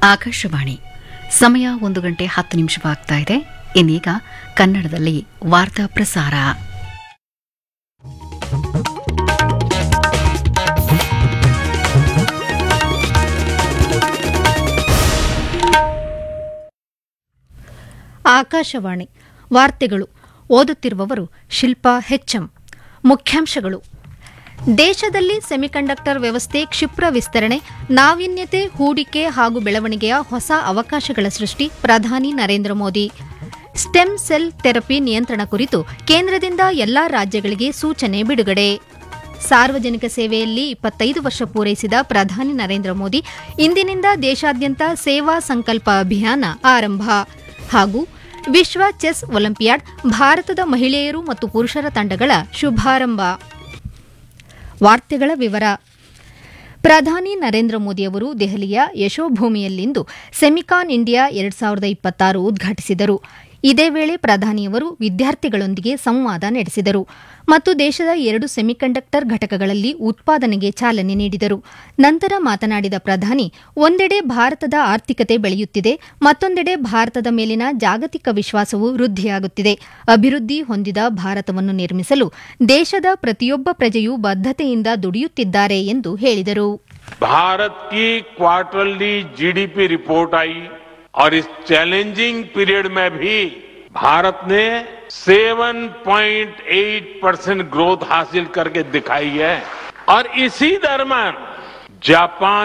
ಆಕಾಶವಾಣಿ ಸಮಯ ಒಂದು ಗಂಟೆ ಹತ್ತು ನಿಮಿಷವಾಗ್ತಾ ಇದೆ ಇನ್ನೀಗ ಕನ್ನಡದಲ್ಲಿ ವಾರ್ತಾ ಪ್ರಸಾರ ಆಕಾಶವಾಣಿ ವಾರ್ತೆಗಳು ಓದುತ್ತಿರುವವರು ಶಿಲ್ಪಾ ಹೆಚ್ಎಂ ಮುಖ್ಯಾಂಶಗಳು ದೇಶದಲ್ಲಿ ಸೆಮಿಕಂಡಕ್ಟರ್ ವ್ಯವಸ್ಥೆ ಕ್ಷಿಪ್ರ ವಿಸ್ತರಣೆ ನಾವೀನ್ಯತೆ ಹೂಡಿಕೆ ಹಾಗೂ ಬೆಳವಣಿಗೆಯ ಹೊಸ ಅವಕಾಶಗಳ ಸೃಷ್ಟಿ ಪ್ರಧಾನಿ Narendra Modi stem cell therapy ನಿಯಂತ್ರಣ ಕುರಿತು ಕೇಂದ್ರದಿಂದ ಎಲ್ಲಾ ರಾಜ್ಯಗಳಿಗೆ ಸೂಚನೆ ಬಿಡುಗಡೆ ಸಾರ್ವಜನಿಕ ಸೇವೆಯಲ್ಲಿ ಇಪ್ಪತ್ತೈದು ವರ್ಷ ಪೂರೈಸಿದ ಪ್ರಧಾನಿ ನರೇಂದ್ರ ಮೋದಿ ಇಂದಿನಿಂದ ದೇಶಾದ್ಯಂತ ಸೇವಾ ಸಂಕಲ್ಪ ಅಭಿಯಾನ ಆರಂಭ ಹಾಗೂ ವಿಶ್ವ ಚೆಸ್ ಒಲಿಂಪಿಯಾಡ್ ಭಾರತದ ಮಹಿಳೆಯರು ಮತ್ತು ಪುರುಷರ ತಂಡಗಳ ಶುಭಾರಂಭ ವಾರ್ತೆಗಳ ವಿವರ ಪ್ರಧಾನಿ ನರೇಂದ್ರ ಮೋದಿಯವರು ದೆಹಲಿಯ ಯಶೋಭೂಮಿಯಲ್ಲಿಂದು ಸೆಮಿಕಾನ್ ಇಂಡಿಯಾ ಎರಡ್ ಸಾವಿರದ ಇಪ್ಪತ್ತಾರು ಉದ್ಘಾಟಿಸಿದರು ಇದೇ ವೇಳೆ ಪ್ರಧಾನಿಯವರು ವಿದ್ಯಾರ್ಥಿಗಳೊಂದಿಗೆ ಸಂವಾದ ನಡೆಸಿದರು ಮತ್ತು ದೇಶದ ಎರಡು ಸೆಮಿಕಂಡಕ್ಟರ್ ಘಟಕಗಳಲ್ಲಿ ಉತ್ಪಾದನೆಗೆ ಚಾಲನೆ ನೀಡಿದರು ನಂತರ ಮಾತನಾಡಿದ ಪ್ರಧಾನಿ ಒಂದೆಡೆ ಭಾರತದ ಆರ್ಥಿಕತೆ ಬೆಳೆಯುತ್ತಿದೆ ಮತ್ತೊಂದೆಡೆ ಭಾರತದ ಮೇಲಿನ ಜಾಗತಿಕ ವಿಶ್ವಾಸವು ವೃದ್ಧಿಯಾಗುತ್ತಿದೆ ಅಭಿವೃದ್ಧಿ ಹೊಂದಿದ ಭಾರತವನ್ನು ನಿರ್ಮಿಸಲು ದೇಶದ ಪ್ರತಿಯೊಬ್ಬ ಪ್ರಜೆಯೂ ಬದ್ಧತೆಯಿಂದ ದುಡಿಯುತ್ತಿದ್ದಾರೆ ಎಂದು ಹೇಳಿದರು भारत की क्वार्टरली जीडीपी रिपोर्ट आई और इस चैलेंजिंग पीरियड में भी भारत ने 7.8 परसेंट ग्रोथ हासिल करके दिखाई है और इसी दरम्यान जापान